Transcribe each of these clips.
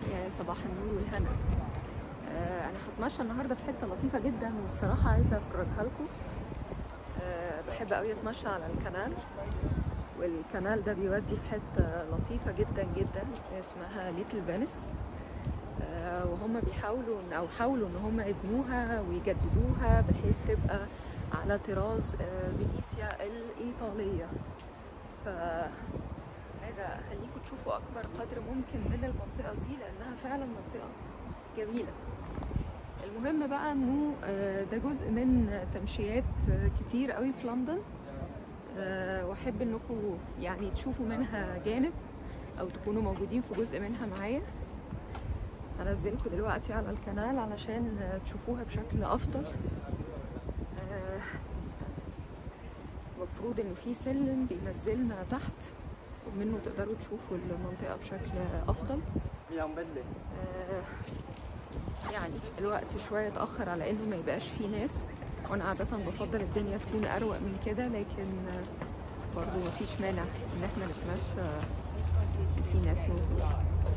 يا صباح النور والهنا آه انا هتمشى النهارده في حته لطيفه جدا والصراحه عايزه افرجها لكم آه بحب قوي اتمشى على الكنال والكنال ده بيودي في حته لطيفه جدا جدا اسمها ليتل فينيس آه وهم بيحاولوا إن- او حاولوا ان هم يبنوها ويجددوها بحيث تبقى على طراز آه فينيسيا الايطاليه ف عايزه اخليكم تشوفوا اكبر قدر ممكن من المنطقه دي لانها فعلا منطقه جميله المهم بقى انه آه، ده جزء من تمشيات آه، كتير قوي في لندن آه، واحب انكم يعني تشوفوا منها جانب او تكونوا موجودين في جزء منها معايا هنزلكم دلوقتي على القناه علشان آه، تشوفوها بشكل افضل آه، استنى. المفروض ان في سلم بينزلنا تحت ومنه تقدروا تشوفوا المنطقه بشكل افضل آه، يعني الوقت شوية اتأخر على إنه ما يبقاش فيه ناس وأنا عادة بفضل الدنيا تكون أروق من كده لكن آه، برضو مفيش مانع إن احنا نتمشى في ناس موجودة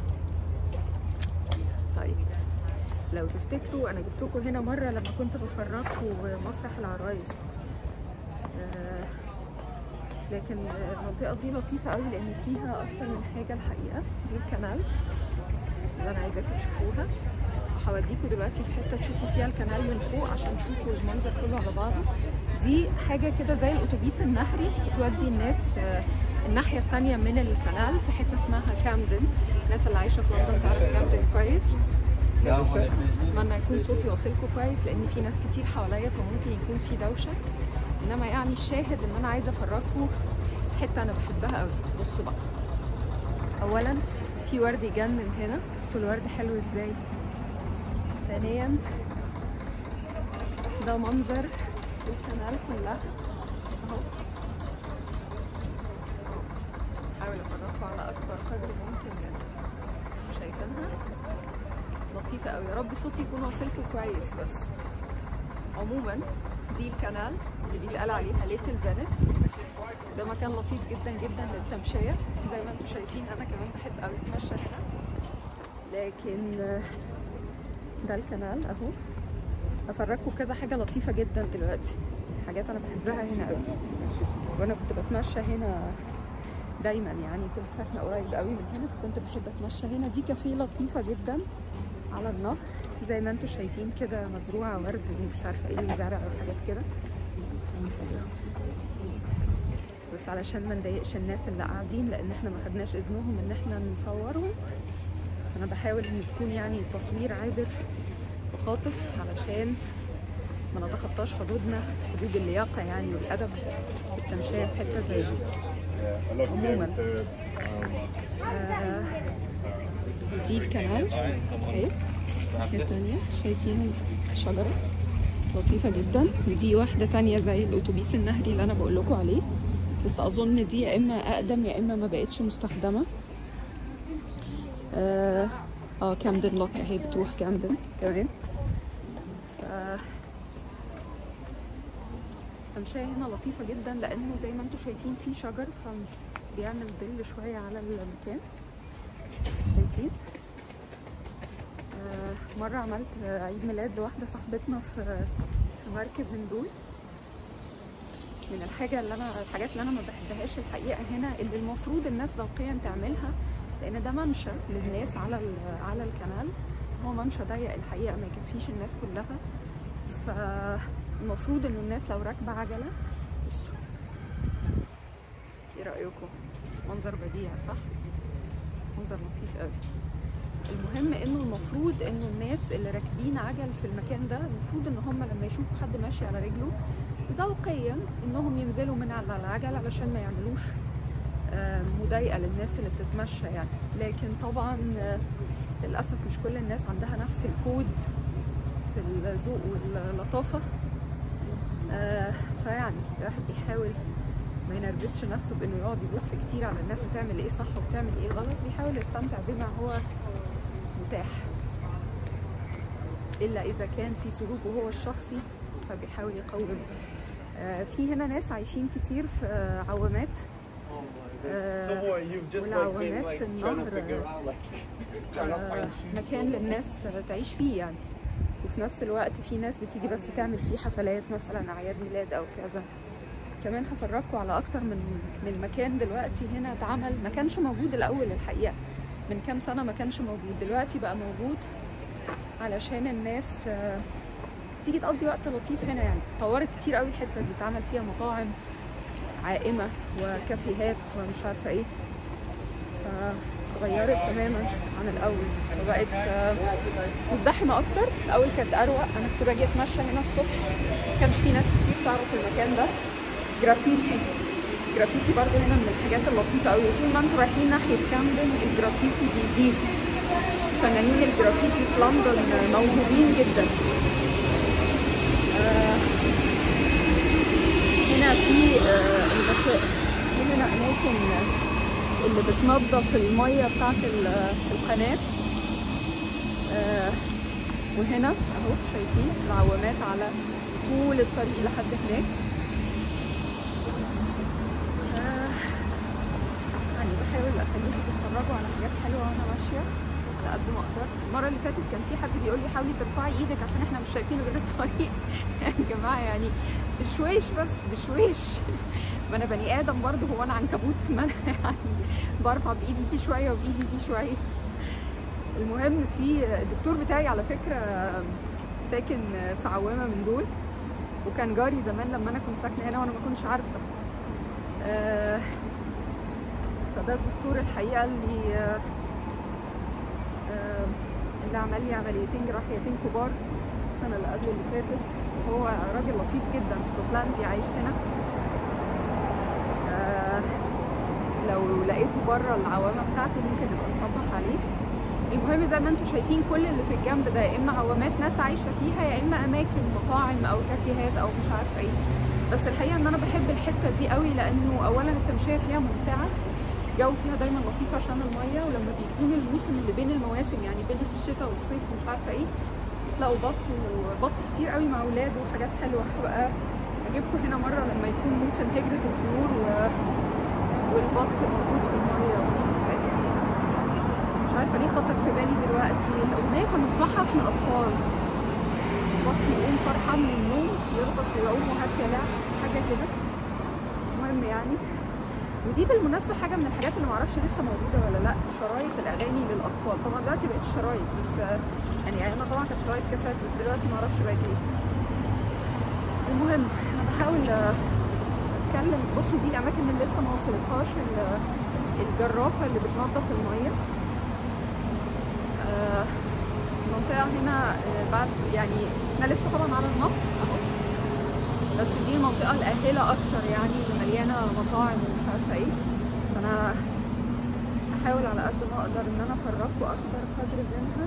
طيب لو تفتكروا أنا جبتكم هنا مرة لما كنت بفرجكم مسرح العرايس آه، لكن المنطقة دي لطيفة قوي لأن فيها أكتر من حاجة الحقيقة دي الكنال اللي أنا عايزاكم تشوفوها هوديكوا دلوقتي في حته تشوفوا فيها الكنال من فوق عشان تشوفوا المنظر كله على بعضه دي حاجه كده زي الاتوبيس النهري بتودي الناس آه، الناحيه التانية من الكنال في حته اسمها كامدن الناس اللي عايشه في لندن تعرف كامدن كويس اتمنى يكون صوتي واصلكم كويس لان في ناس كتير حواليا فممكن يكون في دوشه انما يعني الشاهد ان انا عايزه افرجكم حته انا بحبها قوي بصوا بقى اولا في ورد يجنن هنا بصوا الورد حلو ازاي ثانيا ده منظر القناة كلها اهو حاول افرجكم على اكبر قدر ممكن منها شايفينها لطيفة قوي يا رب صوتي يكون واصلكم كويس بس عموما دي الكنال اللي بيتقال عليها ليتل فينيس ده مكان لطيف جدا جدا للتمشية زي ما انتم شايفين انا كمان بحب قوي اتمشى هنا لكن آه، ده الكنال اهو افرجكم كذا حاجه لطيفه جدا دلوقتي حاجات انا بحبها هنا قوي وانا كنت بتمشى هنا دايما يعني كنت ساكنه قريب قوي من هنا فكنت بحب اتمشى هنا دي كافيه لطيفه جدا على النهر زي ما انتم شايفين كده مزروعه ورد ومش عارفه ايه وزرع وحاجات كده بس علشان ما نضايقش الناس اللي قاعدين لان احنا ما خدناش اذنهم ان احنا نصورهم انا بحاول ان يكون يعني تصوير عابر وخاطف علشان ما نتخطاش حدودنا حدود اللياقه يعني والادب في التمشيه في حته زي دي عموما آه دي الكنال اهي الناحيه التانيه شايفين شجره لطيفه جدا ودي واحده تانية زي الاتوبيس النهري اللي انا بقول لكم عليه بس اظن دي يا اما اقدم يا اما ما بقتش مستخدمه اه آه، كامدن لوك اهي بتروح كامدن كمان ف- التمشية هنا لطيفة جدا لأنه زي ما انتم شايفين في شجر فبيعمل ظل شوية على المكان شايفين آه، مرة عملت آه، عيد ميلاد لواحدة صاحبتنا في في مركب من دول من الحاجة اللي أنا الحاجات اللي أنا ما بحبهاش الحقيقة هنا اللي المفروض الناس ذوقيا تعملها لأن ده ممشى للناس على ال- على الكنال هو ممشى ضيق الحقيقة ما يكفيش الناس كلها فالمفروض إنه الناس لو راكبة عجلة بصوا إيه رأيكم؟ منظر بديع صح؟ منظر لطيف قوي المهم انه المفروض انه الناس اللي راكبين عجل في المكان ده المفروض ان هم لما يشوفوا حد ماشي على رجله ذوقيا انهم ينزلوا من على العجل علشان ما يعملوش آه، مضايقه للناس اللي بتتمشى يعني لكن طبعا آه، للاسف مش كل الناس عندها نفس الكود في الذوق واللطافه آه، فيعني الواحد بيحاول ما ينرفزش نفسه بانه يقعد يبص كتير على الناس بتعمل ايه صح وبتعمل ايه غلط بيحاول يستمتع بما هو متاح الا اذا كان في سلوكه هو الشخصي فبيحاول يقوم آه، في هنا ناس عايشين كتير في آه، عوامات آه، So what? You've just like been والعوامات like في trying to النهر figure out like trying to آه، find shoes. مكان للناس تعيش فيه يعني وفي نفس الوقت في ناس بتيجي بس تعمل فيه حفلات مثلا اعياد ميلاد او كذا كمان هفرجكم على اكتر من من مكان دلوقتي هنا اتعمل ما كانش موجود الاول الحقيقه من كام سنه ما كانش موجود دلوقتي بقى موجود علشان الناس آه، تيجي تقضي وقت لطيف هنا يعني اتطورت كتير قوي الحته دي اتعمل فيها مطاعم عائمه وكافيهات ومش عارفه ايه فاتغيرت تماما عن الاول وبقت آه، مزدحمه اكتر الاول كانت اروق انا كنت باجي اتمشى هنا الصبح ما كانش في ناس كتير تعرف المكان ده جرافيتي جرافيتي برضو هنا من الحاجات اللطيفه قوي طول ما انتوا رايحين ناحيه كامدن الجرافيتي بيزيد فنانين الجرافيتي في لندن موهوبين جدا آه، هنا في آه، المشا- في هنا اماكن اللي بتنظف الميه بتاعت ال- القناه آه، وهنا اهو شايفين العوامات على طول الطريق لحد هناك آه، يعني بحاول اخليكم تتفرجوا على حاجات حلوه وانا ماشيه على قد ما اقدر المره اللي فاتت كان في حد بيقول لي حاولي ترفعي ايدك عشان احنا مش شايفين غير الطريق يا جماعه يعني بشويش بس بشويش ما انا بني ادم برضه هو انا عنكبوت ما انا يعني برفع بايدي دي شويه وبايدي دي شويه المهم في الدكتور بتاعي على فكره ساكن في عوامه من دول وكان جاري زمان لما انا كنت ساكنه هنا وانا ما كنتش عارفه آه، فده الدكتور الحقيقه اللي آه، آه، اللي عمل لي عمليتين جراحيتين كبار السنه اللي قبل اللي فاتت هو راجل لطيف جدا اسكتلندي عايش هنا آه، لو لقيته بره العوامه بتاعته ممكن نبقى نصبح عليه المهم زي ما انتم شايفين كل اللي في الجنب ده يا اما عوامات ناس عايشه فيها يا اما اماكن مطاعم او كافيهات او مش عارفه ايه بس الحقيقه ان انا بحب الحته دي قوي لانه اولا التمشيه فيها ممتعه الجو فيها دايما لطيف عشان الميه ولما بيكون الموسم اللي بين المواسم يعني بين الشتاء والصيف ومش عارفه ايه تلاقوا بط وبط كتير قوي مع اولاد وحاجات حلوه هبقى اجيبكم هنا مره لما يكون موسم هجره الطيور و... والبط موجود في الميه ومش عارفه ايه مش عارفه ليه خطر في بالي دلوقتي الاغنيه كنا بنسمعها واحنا اطفال بط يقوم فرحان من النوم يغطس ويقوم وهات يا لعب حاجه كده المهم يعني ودي بالمناسبه حاجه من الحاجات اللي معرفش لسه موجوده ولا لا شرايط الاغاني للاطفال طبعا دلوقتي بقت شرايط بس آه، يعني ايامها طبعا كانت شرايط كاسات بس دلوقتي معرفش بقت ايه المهم انا بحاول آه، اتكلم بصوا دي الاماكن اللي لسه ما وصلتهاش ال- الجرافه اللي بتنظف الميه آه، المنطقه هنا آه، بعد يعني احنا لسه طبعا على النهر اهو بس دي المنطقه الاهله اكتر يعني اللي مليانه مطاعم ومش عارفه ايه فانا هحاول على قد ما اقدر ان انا افرجكم اكبر قدر منها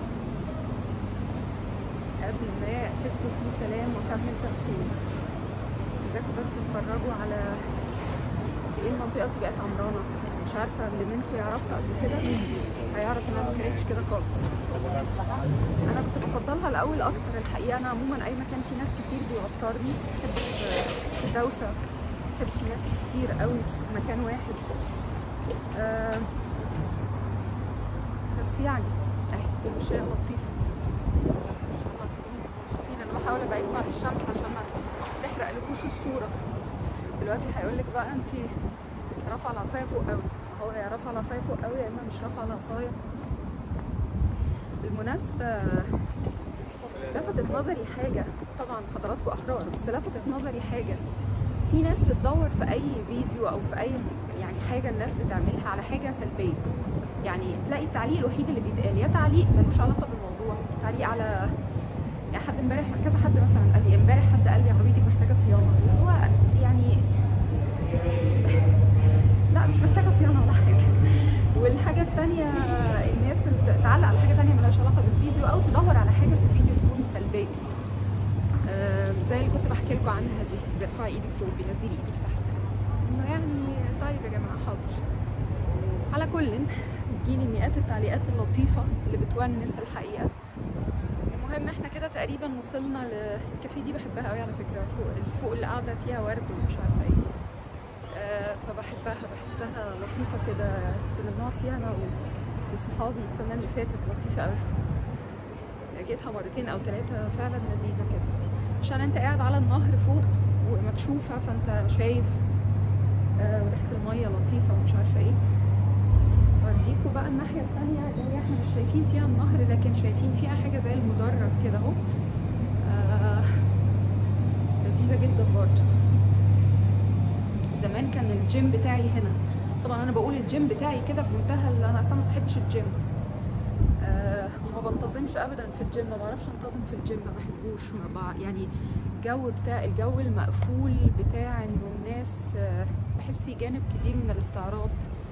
قبل ما اسيبكم في سلام واكمل تمشيتي عايزاكم بس تتفرجوا على ايه المنطقه دي بقت عمرانه مش عارفه اللي منكم يعرفها قبل كده هيعرف انها ما كانتش كده خالص انا كنت بفضلها الاول اكتر الحقيقه انا عموما اي مكان فيه ناس كتير بيوترني ما بحبش مش الدوشه ما بحبش ناس كتير قوي في مكان واحد آه، بس يعني اهي المشاية لطيفة ما شاء الله تكونوا مبسوطين انا بحاول ابعدكم عن الشمس عشان ما تحرق لكوش الصورة دلوقتي هيقول لك بقى انت رافعة العصاية فوق قوي اهو يا رافعة العصاية فوق قوي يا اما مش رافعة العصاية بالمناسبة لفتت نظري حاجة طبعا حضراتكم أحرار بس لفتت نظري حاجة في ناس بتدور في أي فيديو أو في أي يعني حاجة الناس بتعملها على حاجة سلبية يعني تلاقي التعليق الوحيد اللي بيتقال يا تعليق ملوش علاقة بالموضوع تعليق على يعني حد امبارح كذا حد مثلا قال لي امبارح حد قال لي عربيتك محتاجة صيانة اللي هو يعني لا مش محتاجة صيانة ولا حاجة والحاجة التانية الناس اللي تعلق على حاجة تانية ملهاش علاقة بالفيديو أو تدور على حاجة في الفيديو تكون سلبية آم، زي اللي كنت بحكي لكم عنها دي بيرفعي ايدك فوق بينزلي ايدك تحت انه يعني طيب يا جماعة حاضر على كل بتجيني مئات التعليقات اللطيفة اللي بتونس الحقيقة المهم احنا كده تقريبا وصلنا للكافيه دي بحبها قوي على فكرة فوق فوق اللي قاعدة فيها ورد ومش عارفة ايه آه، فبحبها بحسها لطيفة كده كنا بنقعد فيها أنا و- وصحابي السنة اللي فاتت لطيفة أوي جيتها مرتين أو ثلاثة فعلا لذيذة كده عشان أنت قاعد على النهر فوق ومكشوفة فأنت شايف آه، وريحة المية لطيفة ومش عارفة ايه واديكوا بقى الناحية التانية اللي هي احنا مش شايفين فيها النهر لكن شايفين فيها حاجة زي المدرج كده اهو آه، لذيذة جدا برضه زمان كان الجيم بتاعي هنا طبعا انا بقول الجيم بتاعي كده بمنتهى اللي انا اصلا ما بحبش الجيم آه ما بنتظمش ابدا في الجيم ما بعرفش انتظم في الجيم ما بحبوش ما بع... يعني الجو بتاع الجو المقفول بتاع انه الناس آه بحس فيه جانب كبير من الاستعراض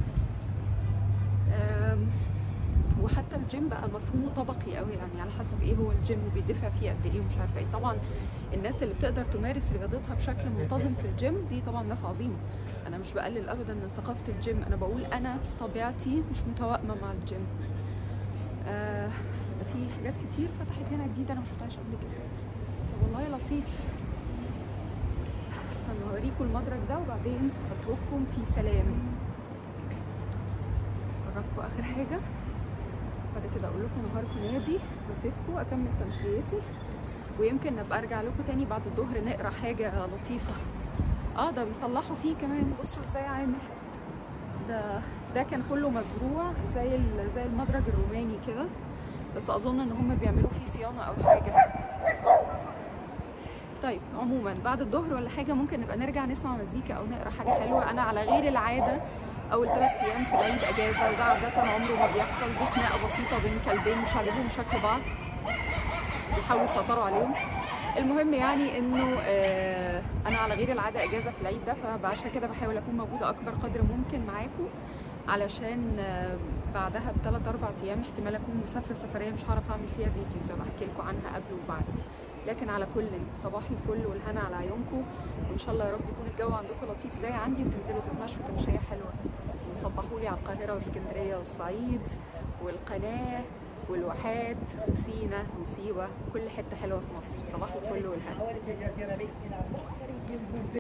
آم، وحتى الجيم بقى مفهومه طبقي قوي يعني على حسب ايه هو الجيم وبيدفع فيه قد ايه ومش عارفه ايه طبعا الناس اللي بتقدر تمارس رياضتها بشكل منتظم في الجيم دي طبعا ناس عظيمه انا مش بقلل ابدا من ثقافه الجيم انا بقول انا طبيعتي مش متوائمه مع الجيم آه في حاجات كتير فتحت هنا جديده انا ما شفتهاش قبل كده طب والله لطيف استنوا اوريكم المدرج ده وبعدين اترككم في سلام اوريكم اخر حاجه بعد كده اقول لكم نهاركم نادي واسيبكم اكمل تمشيتي ويمكن نبقى ارجع لكم تاني بعد الظهر نقرا حاجه لطيفه اه ده بيصلحوا فيه كمان بصوا ازاي عامل ده ده كان كله مزروع زي ال- زي المدرج الروماني كده بس اظن ان هم بيعملوا فيه صيانه او حاجه طيب عموما بعد الظهر ولا حاجه ممكن نبقى نرجع نسمع مزيكا او نقرا حاجه حلوه انا على غير العاده اول ثلاث ايام في العيد اجازه وده عاده عمره ما بيحصل دي خناقه بسيطه بين كلبين مش عاجبهم شكل بعض بيحاولوا يسيطروا عليهم المهم يعني انه آه انا على غير العاده اجازه في العيد ده فعشان كده بحاول اكون موجوده اكبر قدر ممكن معاكم علشان آه بعدها بثلاث اربع ايام احتمال اكون مسافره سفريه مش هعرف اعمل فيها فيديو زي ما احكي لكم عنها قبل وبعد لكن على كل صباح الفل والهنا على عيونكم وان شاء الله يا رب يكون الجو عندكم لطيف زي عندي وتنزلوا تتمشوا تمشيه حلوه وصبحوا لي على القاهره واسكندريه والصعيد والقناه والواحات وسينا وسيوه كل حته حلوه في مصر صباح الفل والهنا